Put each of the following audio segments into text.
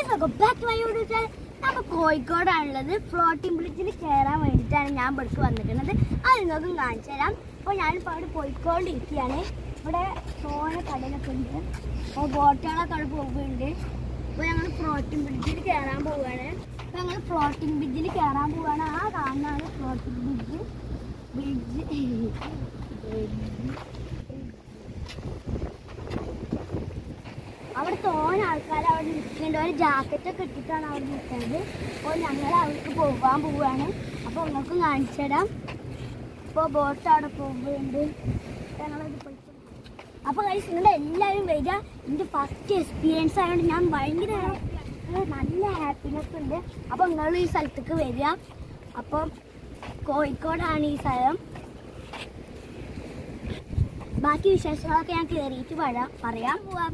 welcome back my YouTube channel നമ്മൾ കോഴിക്കോടാണുള്ളത് floating ബ്രിഡ്ജിൽ കയറാൻ വേണ്ടിയിട്ടാണ് ഞാൻ ഇവിടേക്ക് വന്നിരിക്കുന്നത് അത് നിങ്ങൾക്കും കാണിച്ചു തരാം അപ്പോൾ ഞാനിപ്പോൾ അവിടെ പോയിക്കൊണ്ടിരിക്കുകയാണ് ഇവിടെ സോന കടലൊക്കെ ഉണ്ട് അപ്പോൾ ബോട്ടുകളൊക്കെ അവിടെ പോകുന്നുണ്ട് അപ്പോൾ ഞങ്ങൾ ഫ്ലോട്ടിംഗ് ബ്രിഡ്ജിൽ കയറാൻ പോവുകയാണ് അപ്പോൾ ഞങ്ങൾ ഫ്ലോട്ടിംഗ് ബ്രിഡ്ജിൽ കയറാൻ പോവുകയാണ് ആ കാണുന്നതാണ് ഫ്ലോട്ടിംഗ് ബ്രിഡ്ജ് ബ്രിഡ്ജ് അവിടെ തോന ആൾക്കാർ അവിടെ നിൽക്കുന്നുണ്ട് ഒരു ജാക്കറ്റ് ഒക്കെ ഇട്ടിട്ടാണ് അവിടെ നിൽക്കുന്നത് അപ്പോൾ ഞങ്ങൾ അവർക്ക് പോകാൻ പോവുകയാണ് അപ്പോൾ നിങ്ങൾക്കും കാണിച്ചു തരാം ഇപ്പോൾ ബോട്ട് അവിടെ പോകുന്നുണ്ട് ഞങ്ങളത് പോയി അപ്പോൾ കഴിച്ച് നിങ്ങൾ എല്ലാവരും വരിക എൻ്റെ ഫസ്റ്റ് എക്സ്പീരിയൻസ് ആയതുകൊണ്ട് ഞാൻ ഭയങ്കര ഏഹ്, നല്ല ഹാപ്പിനെസ് ഉണ്ട് അപ്പോൾ നിങ്ങൾ ഈ സ്ഥലത്തേക്ക് വരിക അപ്പം കോഴിക്കോടാണ് ഈ സ്ഥലം ബാക്കി വിശേഷങ്ങളൊക്കെ ഞാൻ കയറിയിട്ട് പറയാം പറയാൻ പോവാം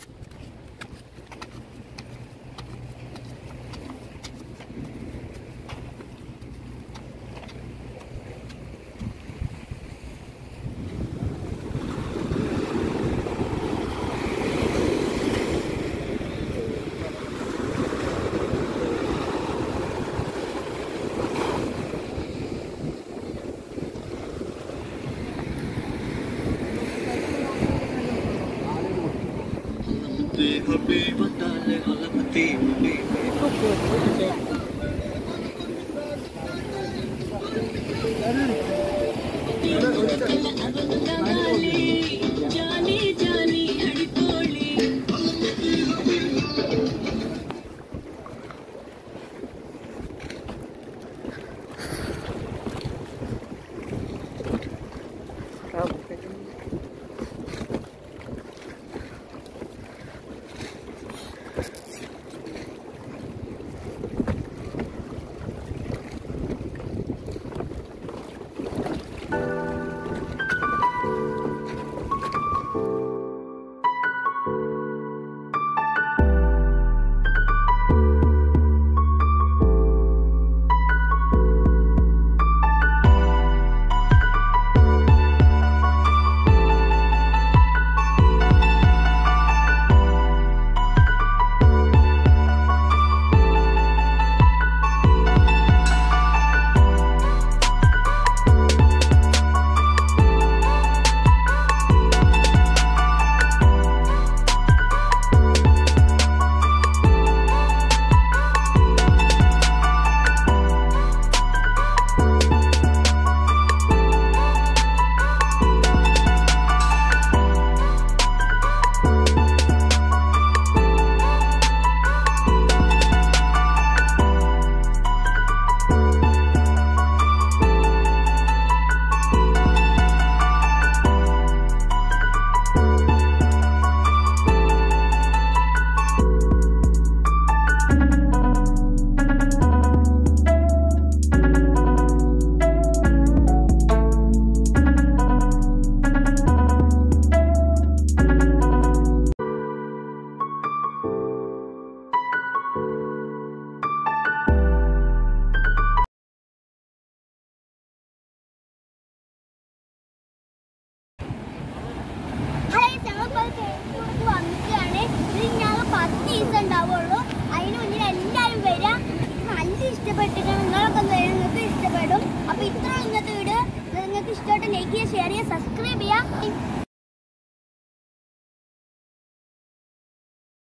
ഹലോ ഞങ്ങളിപ്പോൾ കേരളത്തിലേക്ക് വന്നിട്ടാണ് ഇത് ഞങ്ങൾ പത്ത് ദിവസം ഉണ്ടാവുള്ളൂ അതിന് മുന്നിൽ എല്ലാവരും വരിക ഇത് നല്ല ഇഷ്ടപ്പെട്ടിട്ട് നിങ്ങളൊക്കെ ഒന്ന് വരിക നിങ്ങൾക്ക് ഇഷ്ടപ്പെടും അപ്പോൾ ഇത്ര ഇന്നത്തെ വീഡിയോ നിങ്ങൾക്ക് ഇഷ്ടമായിട്ട് ലൈക്ക് ചെയ്യുക ഷെയർ ചെയ്യുക സബ്സ്ക്രൈബ് ചെയ്യുക